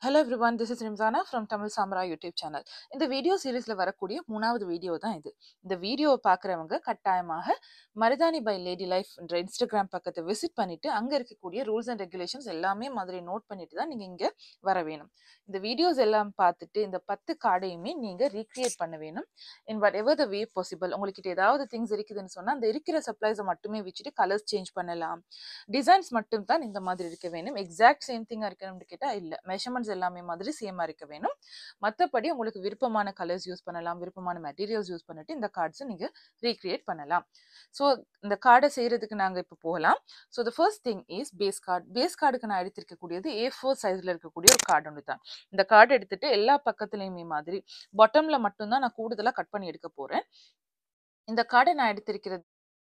Hello everyone this is Rimsana from Tamil Samra YouTube channel இந்த video சீரிஸில் வரக்கூடிய மூணாவது வீடியோ தான் இது இந்த வீடியோவை பார்க்குறவங்க கட்டாயமாக மருதானி பை லேடி லைஃப் என்ற இன்ஸ்டாகிராம் பக்கத்தை விசிட் பண்ணிட்டு அங்கே இருக்கக்கூடிய ரூல்ஸ் அண்ட் ரெகுலேஷன்ஸ் எல்லாமே மாதிரி நோட் பண்ணிட்டு தான் நீங்கள் இங்கே வர வேணும் இந்த வீடியோஸ் எல்லாம் பார்த்துட்டு இந்த பத்து கார்டையுமே நீங்கள் ரீக்ரியேட் பண்ண வேணும் இன் வட் எவர் த வே பாசிபிள் உங்கள்கிட்ட ஏதாவது திங்ஸ் இருக்குதுன்னு சொன்னால் அந்த இருக்கிற சப்ளைஸை மட்டுமே வச்சுட்டு கலர்ஸ் சேஞ்ச் பண்ணலாம் டிசைன்ஸ் மட்டும் தான் இந்த மாதிரி இருக்க வேணும் எக்ஸாக்ட் சேம் திங்காக இருக்கணும்னு கேட்டால் இல்லை மெஷர்மெண்ட்ஸ் எல்லாமே மாதிரி சேமாக இருக்க வேணும் மற்றபடி உங்களுக்கு விருப்பமான கலர்ஸ் யூஸ் பண்ணலாம் விருப்பமான மெட்டீரியல்ஸ் யூஸ் பண்ணிட்டு இந்த கார்ட்ஸை நீங்கள் ரீக்ரியேட் பண்ணலாம் ஸோ இந்த கார்டை செய்கிறதுக்கு நாங்கள் இப்போ போகலாம் so the first thing is base card base கார்டுக்கு நான் எடுத்திருக்கக்கூடியது ஏ ஃபோர் சைஸில் இருக்கக்கூடிய ஒரு கார்டு ஒன்று தான் இந்த கார்டு எடுத்துட்டு எல்லா பக்கத்துலேயுமே மாதிரி பாட்டமில் மட்டும்தான் நான் கூடுதலாக கட் பண்ணி எடுக்க போகிறேன் இந்த கார்டை நான் எடுத்திருக்கிறது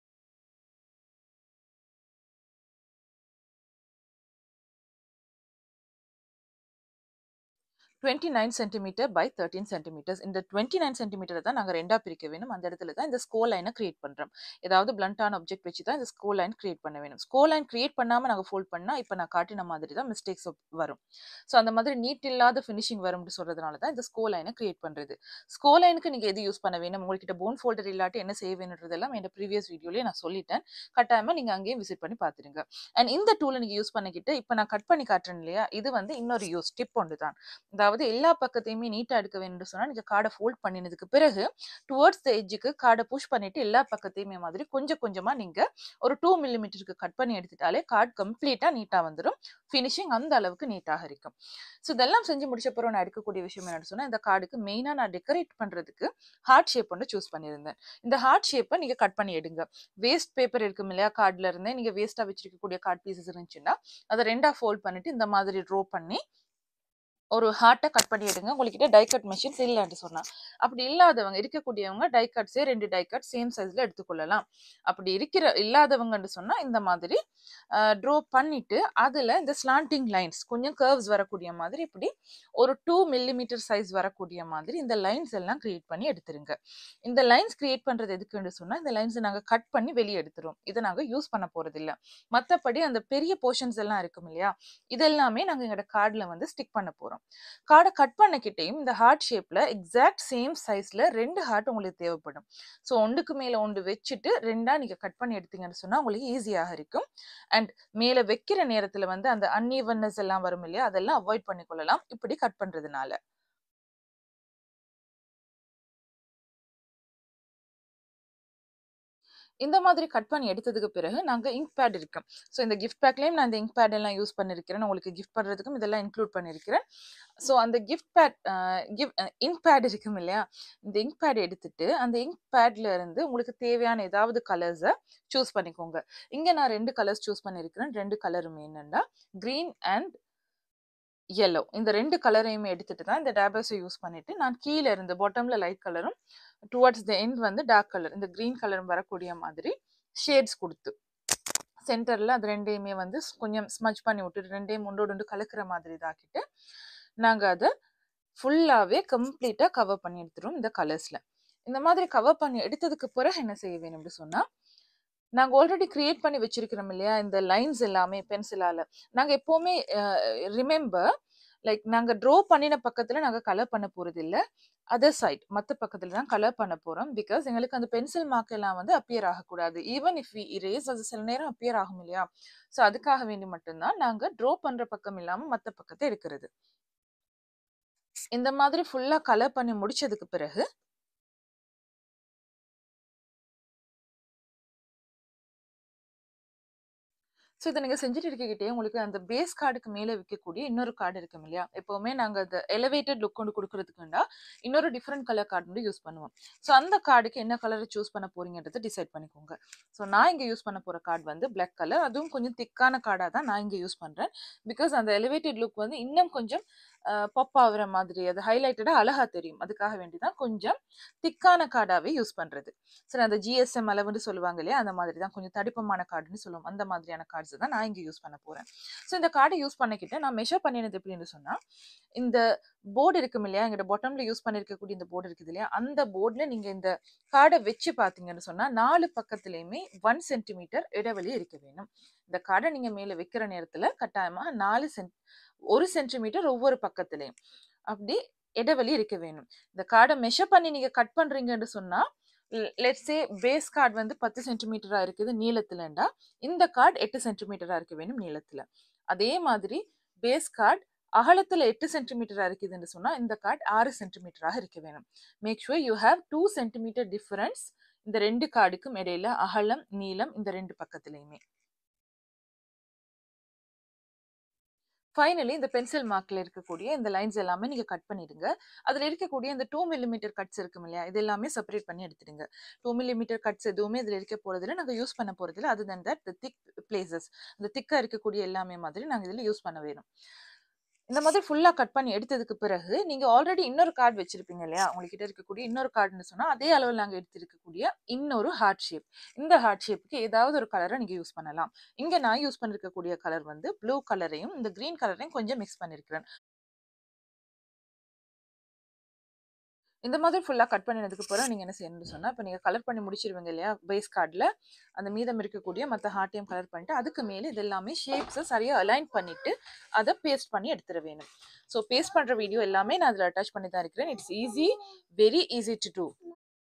twenty nine centimetre by thirteen centimetres இந்த டுவெண்ட்டி நைன் சென்டிமீட்டரை தான் நாங்கள் ரெண்டாக பிரிக்க வேணும் அந்த இடத்துல தான் இந்த ஸ்கோ லைனை கிரியேட் பண்ணுறோம் ஏதாவது பிளண்டான ஆப்ஜெக்ட் வச்சு தான் இந்த ஸ்கோ லைன் கிரியேட் பண்ண வேணும் ஸ்கோ லைன் கிரியேட் பண்ணாமல் நாங்கள் ஃபோல்ட் பண்ணால் இப்போ நான் காட்டின மாதிரி தான் மிஸ்டேக்ஸ் வரும் ஸோ அந்த மாதிரி நீட் இல்லாத ஃபினிஷிங் வரும்னு சொல்கிறதுனால தான் இந்த ஸ்கோ லைனை கிரியேட் பண்ணுறது ஸ்கோ லைனுக்கு நீங்கள் எது யூஸ் பண்ண வேணும் உங்கள்கிட்ட போன் ஃபோல்டர் இல்லாட்டி என்ன செய்ய வேணுன்றதெல்லாம் என் ப்ரீவியஸ் வீடியோலேயே நான் சொல்லிட்டேன் கட்டாயமாக நீங்கள் அங்கேயும் விசிட் பண்ணி பார்த்துருங்க அண்ட் இந்த டூலை நீங்கள் யூஸ் பண்ணிக்கிட்டு இப்போ நான் கட் பண்ணி காட்டுறேன் இல்லையா இது வந்து இன்னொரு யூஸ் டிப் ஒன்று தான் அதாவது எல்லா பக்கத்தையுமே நீட்டாக எடுக்க வேணும்னு சொன்னால் நீங்கள் கார்டை ஃபோல்ட் பண்ணினதுக்கு பிறகு டுவர்ட்ஸ் த எஜ்ஜுக்கு கார்டை புஷ் பண்ணிட்டு எல்லா பக்கத்தையுமே மாதிரி கொஞ்சம் கொஞ்சமாக நீங்கள் ஒரு டூ மில்லிமீட்டருக்கு கட் பண்ணி எடுத்துட்டாலே கார்டு கம்ப்ளீட்டாக நீட்டாக வந்துடும் ஃபினிஷிங் அந்த அளவுக்கு நீட்டாக இருக்கும் ஸோ இதெல்லாம் செஞ்சு முடிச்ச பிறகு நான் எடுக்கக்கூடிய விஷயம் என்னன்னு சொன்னால் இந்த கார்டுக்கு மெயினாக நான் டெக்கரேட் பண்ணுறதுக்கு ஹார்ட் ஷேப் ஒன்று சூஸ் பண்ணியிருந்தேன் இந்த ஹார்ட் ஷேப்பை நீங்கள் கட் பண்ணி எடுங்க வேஸ்ட் பேப்பர் இருக்கும் இல்லையா கார்டில் இருந்தே நீங்கள் வேஸ்ட்டாக வச்சிருக்கக்கூடிய கார்ட் பீசஸ் இருந்துச்சுன்னா அதை ரெண்டாக ஃபோல்ட் பண்ணிட்டு இந்த மாதிரி ட்ரோ பண்ணி ஒரு ஹார்ட்டை கட் பண்ணி எடுங்க உங்ககிட்ட டை கட் மிஷின்ஸ் இல்லைன்னு சொன்னா அப்படி இல்லாதவங்க இருக்கக்கூடியவங்க டை கட்ஸே ரெண்டு டை கட் சேம் சைஸ்ல எடுத்துக்கொள்ளலாம் அப்படி இருக்கிற இல்லாதவங்கன்னு சொன்னா இந்த மாதிரி ட்ரோ பண்ணிட்டு அதுல இந்த ஸ்லாண்டிங் லைன்ஸ் கொஞ்சம் கர்வ்ஸ் வரக்கூடிய மாதிரி இப்படி ஒரு டூ மில்லிமீட்டர் சைஸ் வரக்கூடிய மாதிரி இந்த லைன்ஸ் எல்லாம் கிரியேட் பண்ணி எடுத்துருங்க இந்த லைன்ஸ் கிரியேட் பண்றது எதுக்குன்னு சொன்னா இந்த லைன்ஸை நாங்க கட் பண்ணி வெளியே எடுத்துரும் இதை நாங்க யூஸ் பண்ண போறது இல்ல மற்றபடி அந்த பெரிய போர்ஷன்ஸ் எல்லாம் இருக்கும் இல்லையா இதெல்லாமே நாங்க எங்களோட கார்டில் வந்து ஸ்டிக் பண்ண போறோம் கார்டை கட் பண்ணக்கிட்டையும் இந்த ஹார்ட் ஷேப்ல எக்ஸாக்ட் சேம் சைஸ்ல ரெண்டு ஹார்ட் உங்களுக்கு தேவைப்படும் ஸோ ஒன்றுக்கு மேல ஒன்று வச்சுட்டு ரெண்டா நீங்க கட் பண்ணி எடுத்தீங்கன்னு சொன்னா உங்களுக்கு ஈஸியாக இருக்கும் அண்ட் மேல வைக்கிற நேரத்துல வந்து அந்த அன்இவன்னஸ் எல்லாம் வரும் இல்லையா அதெல்லாம் அவாய்ட் பண்ணிக்கொள்ளலாம் இப்படி கட் பண்றதுனால இந்த மாதிரி கட் பண்ணி எடுத்ததுக்கு பிறகு நாங்கள் இங்க் பேட் இருக்கும் ஸோ இந்த கிஃப்ட் பேக்லேயும் நான் இந்த இங்க் பேட் எல்லாம் யூஸ் பண்ணியிருக்கிறேன் உங்களுக்கு கிஃப்ட் பண்ணுறதுக்கும் இதெல்லாம் இன்க்ளூட் பண்ணியிருக்கிறேன் ஸோ அந்த gift pad gift ink pad இருக்கும் இல்லையா இந்த இங்க் பேட் எடுத்துட்டு அந்த இங்க் பேட்ல இருந்து உங்களுக்கு தேவையான ஏதாவது கலர்ஸை சூஸ் பண்ணிக்கோங்க இங்கே நான் ரெண்டு கலர்ஸ் சூஸ் பண்ணியிருக்கிறேன் ரெண்டு கலருமே என்னென்னா க்ரீன் அண்ட் எல்லோ இந்த ரெண்டு கலரையுமே எடுத்துட்டு தான் இந்த டேபர்ஸை யூஸ் பண்ணிட்டு நான் கீழே இருந்து பாட்டம்ல லைட் கலரும் டுவர்ட்ஸ் த எண்ட் வந்து டார்க் கலர் இந்த க்ரீன் கலரும் வரக்கூடிய மாதிரி ஷேட்ஸ் கொடுத்து சென்டரில் அது ரெண்டையுமே வந்து கொஞ்சம் ஸ்மஜ் பண்ணி விட்டுட்டு ரெண்டையும் ஒன்றோடு ஒன்று கலக்கிற மாதிரி இதாக்கிட்டு நாங்கள் அதை ஃபுல்லாகவே கம்ப்ளீட்டாக கவர் பண்ணி எடுத்துருவோம் இந்த கலர்ஸில் இந்த மாதிரி கவர் பண்ணி எடுத்ததுக்கு பிறகு என்ன செய்ய வேணும்னு சொன்னால் நாங்கள் ஆல்ரெடி கிரியேட் பண்ணி வச்சிருக்கிறோம் இல்லையா இந்த லைன்ஸ் எல்லாமே பென்சிலால் நாங்கள் எப்போவுமே ரிமெம்பர் லைக் நாங்கள் ட்ரா பண்ணின பக்கத்தில் நாங்கள் கலர் பண்ண போகிறது இல்லை அதர் சைட் மற்ற பக்கத்தில் தான் கலர் பண்ண போகிறோம் பிகாஸ் எங்களுக்கு அந்த பென்சில் மார்க் எல்லாம் வந்து அப்பியர் ஆகக்கூடாது ஈவன் இஃப் வி இரேஸ் அது சில நேரம் அப்பியர் ஆகும் இல்லையா ஸோ அதுக்காக வேண்டி மட்டும்தான் நாங்கள் ட்ரா பண்ணுற பக்கம் இல்லாமல் மற்ற பக்கத்தை எடுக்கிறது இந்த மாதிரி ஃபுல்லாக கலர் பண்ணி முடிச்சதுக்கு பிறகு ஸோ இதை நீங்கள் செஞ்சுட்டு இருக்கிட்டே உங்களுக்கு அந்த பேஸ் கார்டுக்கு மேலே விற்கக்கூடிய இன்னொரு கார்டு இருக்கும் இல்லையா எப்போவுமே நாங்கள் அந்த எலவேட்டட் லுக் கொண்டு கொடுக்கறதுக்குண்டா இன்னொரு டிஃப்ரெண்ட் கலர் கார்டு வந்து யூஸ் பண்ணுவோம் ஸோ அந்த கார்டுக்கு என்ன கலரை சூஸ் பண்ண போறீங்கன்றதை டிசைட் பண்ணிக்கோங்க ஸோ நான் இங்கே யூஸ் பண்ண போகிற கார்டு வந்து பிளாக் கலர் அதுவும் கொஞ்சம் திக்கான கார்டாக தான் நான் இங்கே யூஸ் பண்ணுறேன் பிகாஸ் அந்த எலிவேட்டட் லுக் வந்து இன்னும் கொஞ்சம் பாப் ஆகுற மாதிரி அது ஹைலைட்டடாக அழகாக தெரியும் அதுக்காக வேண்டி தான் கொஞ்சம் திக்கான கார்டாகவே யூஸ் பண்ணுறது சரி அந்த ஜிஎஸ்எம் அளவுன்னு சொல்லுவாங்க இல்லையா அந்த மாதிரி தான் கொஞ்சம் தடிப்பமான கார்டுன்னு சொல்லுவோம் அந்த மாதிரியான கார்ட்ஸ் தான் நான் இங்கே யூஸ் பண்ண போகிறேன் ஸோ இந்த கார்டை யூஸ் பண்ணிக்கிட்டு நான் மெஷர் பண்ணினது எப்படின்னு சொன்னால் இந்த போர்டு இருக்கும் இல்லையா எங்களோட பாட்டமில் யூஸ் பண்ணியிருக்கக்கூடிய இந்த போர்டு இருக்குது இல்லையா அந்த போர்டில் நீங்கள் இந்த கார்டை வச்சு பார்த்தீங்கன்னு சொன்னால் நாலு பக்கத்துலேயுமே ஒன் சென்டிமீட்டர் இடைவெளி இருக்க வேணும் இந்த கார்டை நீங்க மேல வைக்கிற நேரத்துல கட்டாயமா 4 சென்ட் 1 சென்டிமீட்டர் ஒவ்வொரு பக்கத்துலயும். அப்படி இடைவெளி இருக்க வேணும். இந்த கார்ட மெஷர் பண்ணி நீங்க கட் பண்றீங்கன்னு சொன்னா, லெ லெட்ஸ் சே பேஸ் கார்ட் வந்து 10 சென்டிமீட்டரா இருக்குது நீளத்துலண்டா, இந்த கார்ட் 8 சென்டிமீட்டரா இருக்க வேணும் நீளத்துல. அதே மாதிரி பேஸ் கார்ட் அகலத்துல 8 சென்டிமீட்டரா இருக்குதுன்னு சொன்னா, இந்த கார்ட் 6 சென்டிமீட்டராக இருக்க வேணும். Make sure you have 2 centimetre difference இந்த 2 கார்டுக்கும் இடையில அகலம், நீளம் இந்த 2 பக்கத்துலயுமே. ஃபைனலி இந்த பென்சில் மார்க்ல இருக்கக்கூடிய இந்த லைன்ஸ் எல்லாமே நீங்க கட் பண்ணிடுங்க. அதுல இருக்கக்கூடிய இந்த 2 மில்லிமீட்டர் கட்ஸ் இருக்கும் இல்லையா? இது எல்லாமே செப்பரேட் பண்ணி எடுத்துடுங்க. 2 மில்லிமீட்டர் கட்ஸ் எதுவுமே இதுல இருக்க போறதில்ல. நாங்க யூஸ் பண்ண போறதில்ல. Other then that the thick places அந்த திக்கா இருக்கக்கூடிய எல்லாமே மாதிரி நாங்க இதுல யூஸ் பண்ண வேணும். இந்த மாதிரி ஃபுல்லா கட் பண்ணி எடுத்ததுக்கு பிறகு, நீங்க ஆல்ரெடி இன்னொரு கார்ட் வச்சிருப்பீங்க இல்லையா? உங்ககிட்ட இருக்கக்கூடிய இன்னொரு கார்டுன்னு சொன்னா, அதே அளவுல நாங்க எடுத்திருக்கக்கூடிய இன்னொரு ஹார்ட் ஷேப். இந்த ஹார்ட் ஷேப்க்கு ஏதாவது ஒரு கலர நீங்க யூஸ் பண்ணலாம். இங்க நான் யூஸ் பண்ணியிருக்கக்கூடிய கலர் வந்து ப்ளூ கலரையும், இந்த கிரீன் கலரையும் கொஞ்சம் மிக்ஸ் பண்ணியிருக்கிறேன். இந்த மாதிரி ஃபுல்லா கட் பண்ணினதுக்கு பிறகு நீங்க என்ன செய்யணும்னு சொன்னா, இப்ப நீங்க கலர் பண்ணி முடிச்சிருவீங்க இல்லையா? பேஸ் கார்ட்ல. அந்த மீதம் இருக்கக்கூடிய மத்த ஹார்ட்டையும் கலர் பண்ணிட்டு, அதுக்கு மேல இது எல்லாமே ஷேப்ஸ சரியா அலைன் பண்ணிட்டு, அத பேஸ்ட் பண்ணி எடுத்துற வேணும். ஸோ பேஸ்ட் பண்ற வீடியோ எல்லாமே நான் அதுல அட்டாச் பண்ணி தான் இருக்கிறேன். It's easy, very easy to do.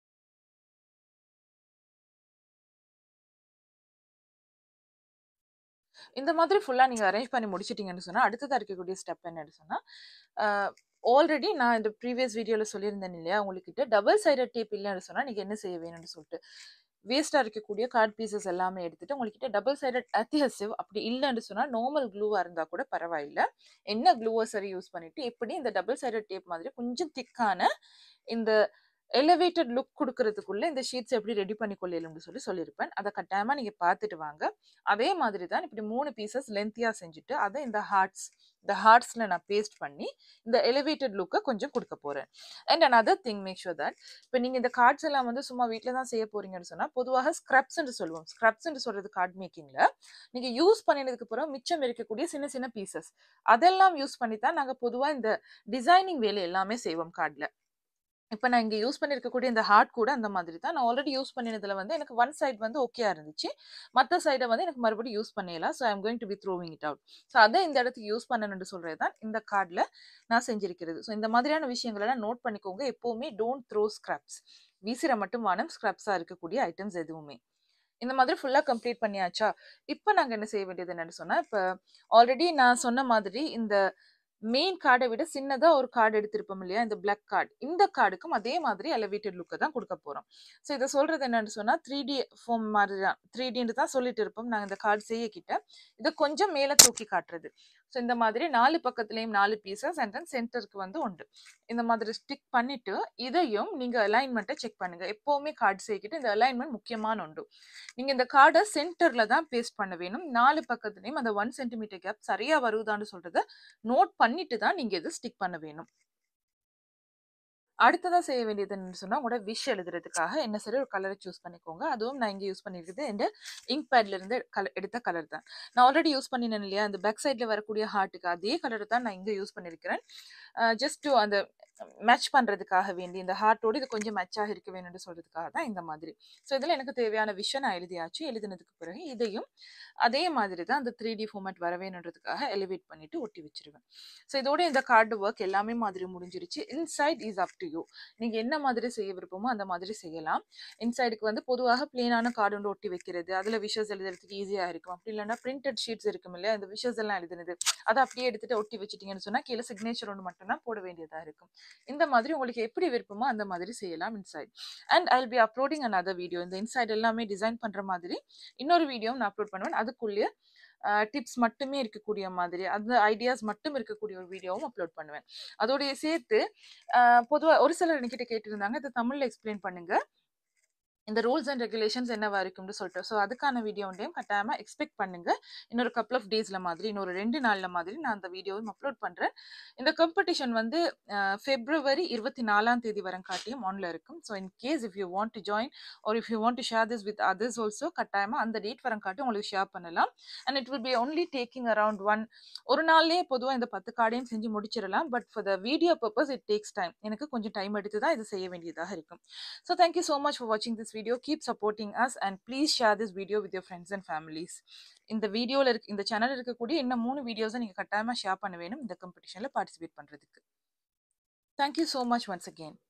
இந்த மாதிரி ஃபுல்லா நீங்க அரேஞ்ச் பண்ணி முடிச்சிட்டீங்கன்னு சொன்னா, அடுத்ததா இருக்கக்கூடிய ஸ்டெப் என்னன்னு சொன்னா, அ ஆல்ரெடி நான் இந்த ப்ரீவியஸ் வீடியோல சொல்லியிருந்தேன் இல்லையா? உங்ககிட்ட டபுள் சைடட் டேப் இல்லன்னு சொன்னா, நீங்க என்ன செய்ய வேணும்னு சொல்ட்டு. வேஸ்ட்டா இருக்கக்கூடிய கார்ட் பீஸஸ் எல்லாமே எடுத்துட்டு, உங்ககிட்ட டபுள் சைடட் அட்ஹெசிவ் அப்படி இல்லன்னு சொன்னா, நார்மல் க்ளூவா இருந்தா கூட பரவாயில்ல. என்ன க்ளூவோ சரி யூஸ் பண்ணிட்டு, எப்படி இந்த டபுள் சைடட் டேப் மாதிரி கொஞ்சம் திக்கான இந்த எலிவேட்டட் லுக் குடுக்கறதுக்குள்ள இந்த ஷீட்ஸ் எப்படி ரெடி பண்ணி கொள்ளலும்னு சொல்லி சொல்லியிருப்பேன். அத கட்டாயமா நீங்க பார்த்துட்டு வாங்க. அதே மாதிரி தான் இப்படி 3 பீஸஸ் லென்த்தியா செஞ்சுட்டு, அத இந்த ஹார்ட்ஸ் இந்த ஹார்ட்ஸ்ல நான் பேஸ்ட் பண்ணி, இந்த எலிவேட்டட் லுக்க கொஞ்சம் குடுக்க போறேன். And another thing make sure that இப்ப நீங்க இந்த கார்ட்ஸ் எல்லாம் வந்து சும்மா வீட்ல தான் செய்ய போறீங்கன்னு சொன்னா, பொதுவாக ஸ்க்ரப்ஸ்ன்னு சொல்லுவோம். ஸ்க்ரப்ஸ்ன்னு சொல்றது கார்ட் மேக்கிங்ல. நீங்க யூஸ் பண்ணினதுக்கு பிறகு மிச்சம் இருக்கக்கூடிய சின்ன சின்ன பீஸஸ். அதெல்லாம் யூஸ் பண்ணி தான் நாங்க பொதுவா இந்த டிசைனிங் வேலை எல்லாமே செய்வோம் கார்ட்ல. இப்ப நான் இங்க யூஸ் பண்ணியிருக்கக்கூடிய இந்த ஹார்ட் கூட அந்த மாதிரி தான். நான் ஆல்ரெடி யூஸ் பண்ணினதுல வந்து எனக்கு ஒன் சைட் வந்து ஓகேயா இருந்துச்சு. மத்த சைட வந்து எனக்கு மறுபடியும் யூஸ் பண்ணியலாம். So I am going to be throwing it out. So அத இந்த இடத்துக்கு யூஸ் பண்ணணும்னு சொல்றது தான் இந்த கார்ட்ல நான் செஞ்சிருக்கிறது. ஸோ இந்த மாதிரியான விஷயங்கள் எல்லாம் நோட் பண்ணிக்கோங்க. எப்பவுமே டோன்ட் த்ரோ ஸ்க்ரப்ஸ். வீசிற மட்டும் வானம் ஸ்க்ரப்ஸா இருக்கக்கூடிய ஐட்டம்ஸ் எதுவுமே. இந்த மாதிரி ஃபுல்லா கம்ப்ளீட் பண்ணியாச்சா? இப்ப நாங்க என்ன செய்ய வேண்டியது என்னன்னு சொன்னா, இப்ப ஆல்ரெடி நான் சொன்ன மாதிரி இந்த மெயின் கார்ட விட சின்னதா ஒரு கார்ட் எடுத்திருப்போம் இல்லையா? இந்த பிளாக் கார்ட். இந்த கார்டுக்கும் அதே மாதிரி எலிவேட்டட் லுக்க தான் குடுக்க போறோம். ஸோ இத சொல்றது என்னன்னு சொன்னா, 3டி ஃபார்ம் மாதிரி தான். 3டின்னு தான் சொல்லிட்டு இருப்போம். நாங்க இந்த கார்ட் செய்யக்கிட்ட. இத கொஞ்சம் மேல தூக்கி காட்டுறது. ஸோ இந்த மாதிரி 4 பக்கத்துலயும் 4 பீஸஸ் அண்ட் தென் சென்டருக்கு வந்து 1. இந்த மாதிரி ஸ்டிக் பண்ணிட்டு, இதையும் நீங்க அலைன்மென்ட்ட செக் பண்ணுங்க. எப்பவுமே கார்ட் செய்யக்கிட்ட இந்த அலைன்மென்ட் முக்கியமான ஒன்று. நீங்க இந்த கார்ட சென்டர்ல தான் பேஸ்ட் பண்ண வேணும். 4 பக்கத்துலயும் அந்த 1 சென்டிமீட்டர் கேப் சரியா வருதான்னு சொல்றத நோட் பண்ணிட்டு தான் நீங்க இத ஸ்டிக் பண்ண வேணும். அடுத்ததா செய்ய வேண்டியது என்னன்னு சொன்னா, உங்களோட விஷ் எழுதுறதுக்காக என்ன சரி ஒரு கலர சூஸ் பண்ணிக்கோங்க. அதுவும் நான் இங்க யூஸ் பண்ணியிருக்கிறது என்ட இங்க் பேட்ல இருந்து கல எடுத்த கலர் தான். நான் ஆல்ரெடி யூஸ் பண்ணினேன் இல்லையா? அந்த பேக் சைட்ல வரக்கூடிய ஹார்ட்டுக்கு அதே கலர தான் நான் இங்க யூஸ் பண்ணியிருக்கிறேன். அ ஜஸ்ட் டூ அந்த மேட்ச் பண்றதுக்காக வேண்டி, இந்த ஹார்ட்டோட இது கொஞ்சம் மேட்சாக இருக்க வேணும்னு சொல்றதுக்காக தான் இந்த மாதிரி. ஸோ இதுல எனக்கு தேவையான விஷ நான் எழுதியாச்சு. எழுதினதுக்கு பிறகு இதையும் அதே மாதிரி தான் அந்த 3டி ஃபார்மேட் வர வேணுன்றதுக்காக எலிவேட் பண்ணிட்டு ஒட்டி வச்சுருவேன். ஸோ இதோட இந்த கார்டு ஒர்க் எல்லாமே மாதிரி முடிஞ்சிருச்சு. Inside is up to you. நீங்க என்ன மாதிரி செய்ய விருப்பமோ அந்த மாதிரி செய்யலாம். இன்சைடுக்கு வந்து பொதுவாக பிளெயினான கார்டு ஒன்று ஒட்டி வைக்கிறது. அதுல விஷஸ் எழுதுறதுக்கு ஈஸியா இருக்கும். அப்படி இல்லன்னா பிரிண்டட் ஷீட்ஸ் இருக்கும் இல்லையா? இந்த விஷஸ் எல்லாம் எழுதுனது. அத அப்படியே எடுத்துட்டு ஒட்டி வச்சுட்டீங்கன்னு சொன்னா, கீழ சிக்னேச்சர் ஒண்ணு மட்டும் தான் போட வேண்டியதா இருக்கும். இந்த மாதிரி உங்களுக்கு எப்படி விருப்பமோ அந்த மாதிரி செய்யலாம் inside. And I will be uploading another video. இந்த இன்சைட் எல்லாமே டிசைன் பண்ற மாதிரி இன்னொரு வீடியோவும் நான் அப்லோட் பண்ணுவேன். அதுக்குள்ளயே அ டிப்ஸ் மட்டுமே இருக்கக்கூடிய மாதிரி, அந்த ஐடியாஸ் மட்டும் இருக்கக்கூடிய ஒரு வீடியோவும் அப்லோட் பண்ணுவேன். அதோடயே சேர்த்து அ பொதுவா ஒரு சிலர் என்கிட்ட கேட்டிருந்தாங்க. இத தமிழ்ல எக்ஸ்பிளைன் பண்ணுங்க. இந்த ரூல்ஸ் அண்ட் ரெகுலேஷன்ஸ் என்னவா இருக்கும்னு சொல்லிட்டு. ஸோ அதுக்கான வீடியோ ஒன்றையும் கட்டாயமா எக்ஸ்பெக்ட் பண்ணுங்க. இன்னொரு கப்புள் ஆஃப் டேஸ்ல மாதிரி, இன்னொரு 2 நாள்ல மாதிரி நான் அந்த வீடியோவும் அப்லோட் பண்றேன். இந்த காம்படிஷன் வந்து அ பிப்ரவரி 24ஆம் தேதி வரங்காட்டியும் ஆன்ல இருக்கும். So in case if you want to join or if you want to share this with others also கட்டாயமா அந்த டேட் வரங்காட்டி உங்களுக்கு ஷேர் பண்ணலாம். And it will be only taking around 1 ஒரு நாள்லயே பொதுவா இந்த 10 கார்டையும் செஞ்சு முடிச்சிரலாம். But for the video purpose it takes time. எனக்கு கொஞ்சம் டைம் எடுத்து தான் இது செய்ய வேண்டியதாக இருக்கும். So thank you so much for வாட்சிங் this video. Video keep supporting us and please share this video with your friends and families இந்த வீடியோவில் இருக்க இந்த சேனல் இருக்கக்கூடிய இன்னும் மூணு வீடியோஸை நீங்கள் கட்டாயமாக ஷேர் பண்ண வேணும் இந்த காம்படிஷனில் பார்ட்டிசிபேட் பண்ணுறதுக்கு thank you so much once again